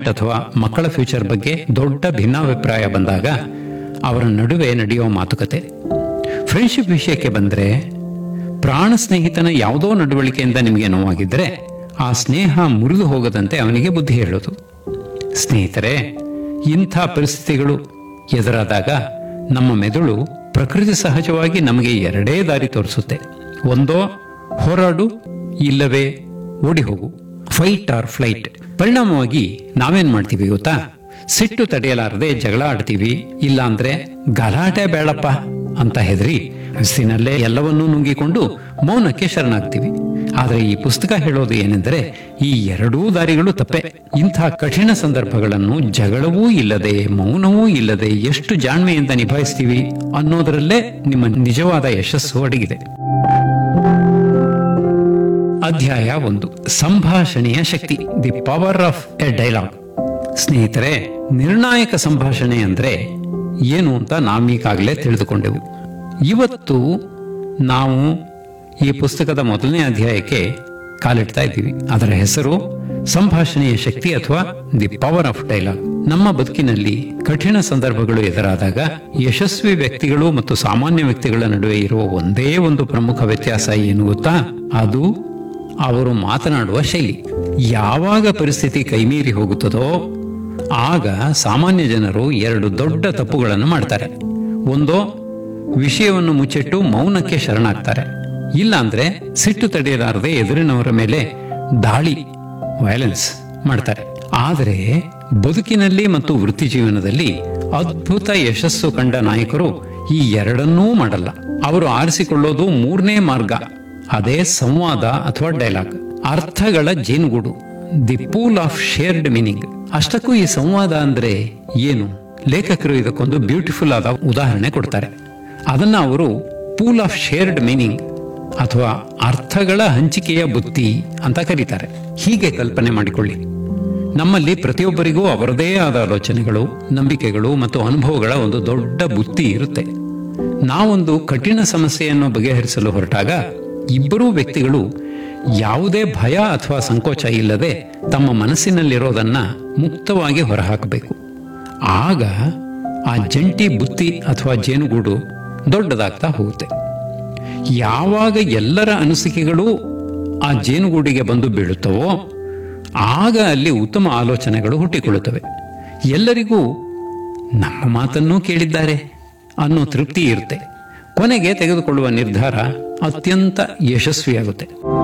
retirement ಅಥವಾ ಮಕ್ಕಳ future ಬಗ್ಗೆ ದೊಡ್ಡ ಭಿನ್ನಾಭಿಪ್ರಾಯ ಬಂದಾಗ ಅವರ ನಡುವೆ ನಡೆಯೋ ಮಾತುಕತೆ ಫ್ರೆಂಡ್ಶಿಪ್ ವಿಷಯಕ್ಕೆ ಬಂದರೆ ಪ್ರಾಣ ಸ್ನೇಹಿತನ ಯಾವುದೋ ನಡವಳಿಕೆಯಿಂದ ನಿಮಗೆ ನೋವಾಗಿದ್ದರೆ ಆ ಸ್ನೇಹ ಮುರಿದು ಹೋಗದಂತೆ ಅವನಿಗೆ ಬುದ್ಧಿ ಹೇಳೋದು ಸ್ನೇಹಿತರೆ ಇಂಥ ಪರಿಸ್ಥಿತಿಗಳು ಎದುರಾದಾಗ ನಮ್ಮ ಮೆದುಳು ಪ್ರಕೃತಿ ಸಹಜವಾಗಿ ನಮಗೆ ಎರಡೇ ದಾರಿ ತೋರಿಸುತ್ತೆ ಒಂದೋ ಹೋರಾಡು ಇಲ್ಲವೇ ಓಡಿ ಹೋಗು ಫೈಟ್ ಆರ್ ಫ್ಲೈಟ್ ಪರಿಣಾಮವಾಗಿ ನಾವೇನ್ ಮಾಡ್ತೀವಿ ಗೊತ್ತಾ ಸಿಟ್ಟು ತಡೆಯಲಾರದೆ ಜಗಳ ಆಡ್ತೀವಿ ಇಲ್ಲ ಅಂದ್ರೆ ಗಲಾಟೆ ಬೇಡಪ್ಪ ಅಂತ ಹೆದರಿ ಹಸಿನಲ್ಲೇ ಎಲ್ಲವನ್ನೂ ನುಂಗಿಕೊಂಡು ಮೌನಕ್ಕೆ ಶರಣಾಗ್ತೀವಿ ಆದರೆ ಈ ಪುಸ್ತಕ ಹೇಳೋದು ಏನೆಂದರೆ ಈ ಎರಡೂ ದಾರಿಗಳು ತಪ್ಪೆ ಇಂಥ ಕಠಿಣ ಸಂದರ್ಭಗಳನ್ನು ಜಗಳವೂ ಇಲ್ಲದೆ ಮೌನವೂ ಇಲ್ಲದೆ ಎಷ್ಟು ಜಾಣ್ಮೆಯಿಂದ ನಿಭಾಯಿಸ್ತೀವಿ ಅನ್ನೋದರಲ್ಲೇ ನಿಮ್ಮ ನಿಜವಾದ ಯಶಸ್ಸು ಅಡಗಿದೆ ಅಧ್ಯಾಯ ಒಂದು ಸಂಭಾಷಣೆಯ ಶಕ್ತಿ the power of a dialogue ಸ್ನೇಹಿತರೆ ನಿರ್ಣಾಯಕ ಸಂಭಾಷಣೆ ಅಂದ್ರೆ ಏನು ಅಂತ ನಾವೀಗಾಗಲೇ ತಿಳಿದುಕೊಂಡೆವು ಇವತ್ತು ನಾವು ಈ ಪುಸ್ತಕದ ಮೊದಲನೇ ಅಧ್ಯಾಯಕ್ಕೆ ಕಾಲಿಡ್ತಾ ಇದ್ದೀವಿ ಅದರ ಹೆಸರು ಸಂಭಾಷಣೆಯ ಶಕ್ತಿ ಅಥವಾ ದಿ ಪವರ್ ಆಫ್ ಡೈಲಾಗ್ ನಮ್ಮ ಬದುಕಿನಲ್ಲಿ ಕಠಿಣ ಸಂದರ್ಭಗಳು ಎದುರಾದಾಗ ಯಶಸ್ವಿ ವ್ಯಕ್ತಿಗಳು ಮತ್ತು ಸಾಮಾನ್ಯ ವ್ಯಕ್ತಿಗಳ ನಡುವೆ ಇರುವ ಒಂದೇ ಒಂದು ಪ್ರಮುಖ ವ್ಯತ್ಯಾಸ ಏನು ಗೊತ್ತಾ ಅದು ಅವರು ಮಾತನಾಡುವ ಶೈಲಿ ಯಾವಾಗ ಪರಿಸ್ಥಿತಿ ಕೈಮೀರಿ ಹೋಗುತ್ತದೋ ಆಗ ಸಾಮಾನ್ಯ ಜನರು ಎರಡು ದೊಡ್ಡ ತಪ್ಪುಗಳನ್ನು ಮಾಡ್ತಾರೆ ಒಂದೋ ವಿಷಯವನ್ನು ಮುಚ್ಚಿಟ್ಟು ಮೌನಕ್ಕೆ ಶರಣಾಗ್ತಾರೆ ಇಲ್ಲಾಂದ್ರೆ ಸಿಟ್ಟು ತಡೆಯಲಾರದೆ ಎದುರಿನವರ ಮೇಲೆ ದಾಳಿ ವೈಲೆನ್ಸ್ ಮಾಡ್ತಾರೆ ಆದರೆ ಬದುಕಿನಲ್ಲಿ ಮತ್ತು ವೃತ್ತಿ ಜೀವನದಲ್ಲಿ ಅದ್ಭುತ ಯಶಸ್ಸು ಕಂಡ ನಾಯಕರು ಈ ಎರಡನ್ನೂ ಮಾಡಲ್ಲ ಅವರು ಆರಿಸಿಕೊಳ್ಳೋದು ಮೂರನೇ ಮಾರ್ಗ ಅದೇ ಸಂವಾದ ಅಥವಾ ಡೈಲಾಗ್ ಅರ್ಥಗಳ ಜೇನುಗೂಡು the pool of shared meaning ಅಷ್ಟಕ್ಕೂ ಈ ಸಂವಾದ ಅಂದ್ರೆ ಏನು ಲೇಖಕರು ಇದಕ್ಕೊಂದು ಬ್ಯೂಟಿಫುಲ್ ಆದ ಉದಾಹರಣೆ ಕೊಡ್ತಾರೆ ಅದನ್ನ ಅವರು ಪೂಲ್ ಆಫ್ ಶೇರ್ಡ್ ಮೀನಿಂಗ್ ಅಥವಾ ಅರ್ಥಗಳ ಹಂಚಿಕೆಯ ಬುತ್ತಿ ಅಂತ ಕರೀತಾರೆ ಹೀಗೆ ಕಲ್ಪನೆ ಮಾಡಿಕೊಳ್ಳಿ ನಮ್ಮಲ್ಲಿ ಪ್ರತಿಯೊಬ್ಬರಿಗೂ ಅವರದೇ ಆದ ಆಲೋಚನೆಗಳು ನಂಬಿಕೆಗಳು ಮತ್ತು ಅನುಭವಗಳ ಒಂದು ದೊಡ್ಡ ಬುತ್ತಿ ಇರುತ್ತೆ ನಾವೊಂದು ಕಠಿಣ ಸಮಸ್ಯೆಯನ್ನು ಬಗೆಹರಿಸಲು ಹೊರಟಾಗ ಇಬ್ಬರೂ ವ್ಯಕ್ತಿಗಳು ಯಾವುದೇ ಭಯ ಅಥವಾ ಸಂಕೋಚ ಇಲ್ಲದೆ ತಮ್ಮ ಮನಸ್ಸಿನಲ್ಲಿರೋದನ್ನ ಮುಕ್ತವಾಗಿ ಹೊರಹಾಕಬೇಕು ಆಗ ಆ ಜಂಟಿ ಬುತ್ತಿ ಅಥವಾ ಜೇನುಗೂಡು ದೊಡ್ಡದಾಗ್ತಾ ಹೋಗುತ್ತೆ ಯಾವಾಗ ಎಲ್ಲರ ಅನಿಸಿಕೆಗಳು ಆ ಜೇನುಗೂಡಿಗೆ ಬಂದು ಬೀಳುತ್ತವೋ ಆಗ ಅಲ್ಲಿ ಉತ್ತಮ ಆಲೋಚನೆಗಳು ಹುಟ್ಟಿಕೊಳ್ಳುತ್ತವೆ ಎಲ್ಲರಿಗೂ ನಮ್ಮ ಮಾತನ್ನೂ ಕೇಳಿದ್ದಾರೆ ಅನ್ನೋ ತೃಪ್ತಿ ಇರುತ್ತೆ ಕೊನೆಗೆ ತೆಗೆದುಕೊಳ್ಳುವ ನಿರ್ಧಾರ ಅತ್ಯಂತ ಯಶಸ್ವಿಯಾಗುತ್ತೆ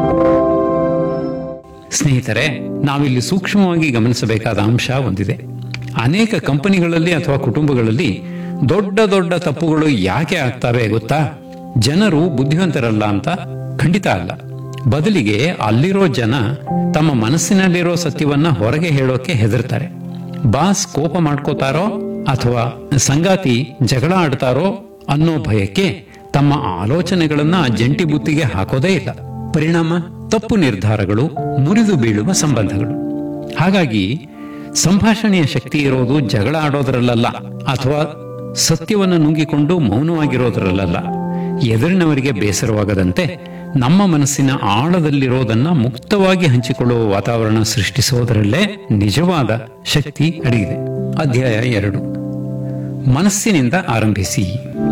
ಸ್ನೇಹಿತರೆ ನಾವಿಲ್ಲಿ ಸೂಕ್ಷ್ಮವಾಗಿ ಗಮನಿಸಬೇಕಾದ ಅಂಶ ಒಂದಿದೆ ಅನೇಕ ಕಂಪನಿಗಳಲ್ಲಿ ಅಥವಾ ಕುಟುಂಬಗಳಲ್ಲಿ ದೊಡ್ಡ ದೊಡ್ಡ ತಪ್ಪುಗಳು ಯಾಕೆ ಆಗ್ತವೆ ಗೊತ್ತಾ ಜನರು ಬುದ್ಧಿವಂತರಲ್ಲ ಅಂತ ಖಂಡಿತ ಅಲ್ಲ ಬದಲಿಗೆ ಅಲ್ಲಿರೋ ಜನ ತಮ್ಮ ಮನಸ್ಸಿನಲ್ಲಿರೋ ಸತ್ಯವನ್ನ ಹೊರಗೆ ಹೇಳೋಕೆ ಹೆದರ್ತಾರೆ ಬಾಸ್ ಕೋಪ ಮಾಡ್ಕೋತಾರೋ ಅಥವಾ ಸಂಗಾತಿ ಜಗಳ ಆಡ್ತಾರೋ ಅನ್ನೋ ಭಯಕ್ಕೆ ತಮ್ಮ ಆಲೋಚನೆಗಳನ್ನ ಆ ಜಂಟಿ ಬುತ್ತಿಗೆ ಹಾಕೋದೇ ಇಲ್ಲ ಪರಿಣಾಮ ತಪ್ಪು ನಿರ್ಧಾರಗಳು ಮುರಿದು ಬೀಳುವ ಸಂಬಂಧಗಳು ಹಾಗಾಗಿ ಸಂಭಾಷಣೆಯ ಶಕ್ತಿ ಇರೋದು ಜಗಳ ಆಡೋದ್ರಲ್ಲ ಅಥವಾ ಸತ್ಯವನ್ನು ನುಂಗಿಕೊಂಡು ಮೌನವಾಗಿರೋದ್ರಲ್ಲ ಎದುರಿನವರಿಗೆ ಬೇಸರವಾಗದಂತೆ ನಮ್ಮ ಮನಸ್ಸಿನ ಆಳದಲ್ಲಿರೋದನ್ನ ಮುಕ್ತವಾಗಿ ಹಂಚಿಕೊಳ್ಳುವ ವಾತಾವರಣ ಸೃಷ್ಟಿಸೋದರಲ್ಲೇ ನಿಜವಾದ ಶಕ್ತಿ ಅಡಗಿದೆ ಅಧ್ಯಾಯ ಎರಡು ಮನಸ್ಸಿನಿಂದ ಆರಂಭಿಸಿ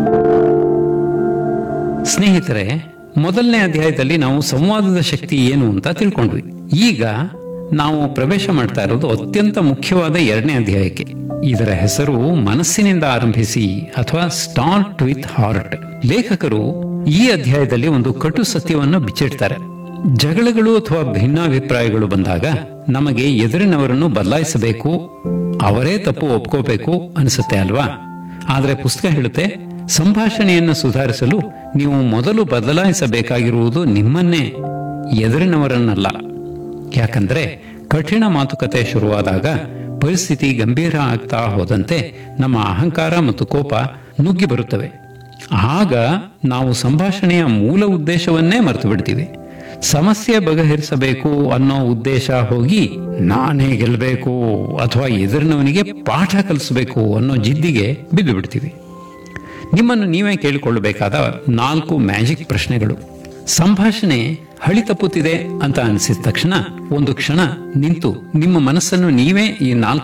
ಸ್ನೇಹಿತರೆ ಮೊದಲನೇ ಅಧ್ಯಾಯದಲ್ಲಿ ನಾವು ಸಂವಾದದ ಶಕ್ತಿ ಏನು ಅಂತ ತಿಳ್ಕೊಂಡ್ವಿ ಈಗ ನಾವು ಪ್ರವೇಶ ಮಾಡ್ತಾ ಇರೋದು ಅತ್ಯಂತ ಮುಖ್ಯವಾದ ಎರಡನೇ ಅಧ್ಯಾಯಕ್ಕೆ ಇದರ ಹೆಸರು ಮನಸ್ಸಿನಿಂದ ಆರಂಭಿಸಿ ಅಥವಾ ಸ್ಟಾರ್ಟ್ ವಿತ್ ಹಾರ್ಟ್ ಲೇಖಕರು ಈ ಅಧ್ಯಾಯದಲ್ಲಿ ಒಂದು ಕಟು ಸತ್ಯವನ್ನು ಬಿಚ್ಚಿಡ್ತಾರೆ ಜಗಳಗಳು ಅಥವಾ ಭಿನ್ನಾಭಿಪ್ರಾಯಗಳು ಬಂದಾಗ ನಮಗೆ ಎದುರಿನವರನ್ನು ಬದಲಾಯಿಸಬೇಕು ಅವರೇ ತಪ್ಪು ಒಪ್ಕೋಬೇಕು ಅನಿಸುತ್ತೆ ಅಲ್ವಾ ಆದ್ರೆ ಪುಸ್ತಕ ಹೇಳುತ್ತೆ ಸಂಭಾಷಣೆಯನ್ನು ಸುಧಾರಿಸಲು ನೀವು ಮೊದಲು ಬದಲಾಯಿಸಬೇಕಾಗಿರುವುದು ನಿಮ್ಮನ್ನೇ ಎದುರಿನವರನ್ನಲ್ಲ ಯಾಕಂದ್ರೆ ಕಠಿಣ ಮಾತುಕತೆ ಶುರುವಾದಾಗ ಪರಿಸ್ಥಿತಿ ಗಂಭೀರ ಆಗ್ತಾ ಹೋದಂತೆ ನಮ್ಮ ಅಹಂಕಾರ ಮತ್ತು ಕೋಪ ನುಗ್ಗಿ ಬರುತ್ತವೆ ಆಗ ನಾವು ಸಂಭಾಷಣೆಯ ಮೂಲ ಉದ್ದೇಶವನ್ನೇ ಮರೆತು ಬಿಡ್ತೀವಿ ಸಮಸ್ಯೆ ಬಗೆಹರಿಸಬೇಕು ಅನ್ನೋ ಉದ್ದೇಶ ಹೋಗಿ ನಾನೇ ಗೆಲ್ಲಬೇಕು ಅಥವಾ ಎದುರಿನವನಿಗೆ ಪಾಠ ಕಲಿಸಬೇಕು ಅನ್ನೋ ಜಿದ್ದಿಗೆ ಬಿದ್ದು ಬಿಡ್ತೀವಿ ನಿಮ್ಮನ್ನು ನೀವೇ ಕೇಳಿಕೊಳ್ಳಬೇಕಾದ ನಾಲ್ಕು ಮ್ಯಾಜಿಕ್ ಪ್ರಶ್ನೆಗಳು ಸಂಭಾಷಣೆ ಹಳಿ ತಪ್ಪುತ್ತಿದೆ ಅಂತ ಅನಿಸಿದ ತಕ್ಷಣ ಒಂದು ಕ್ಷಣ ನಿಂತು ನಿಮ್ಮ ಮನಸ್ಸನ್ನು ನೀವೇ ಈ ನಾಲ್ಕು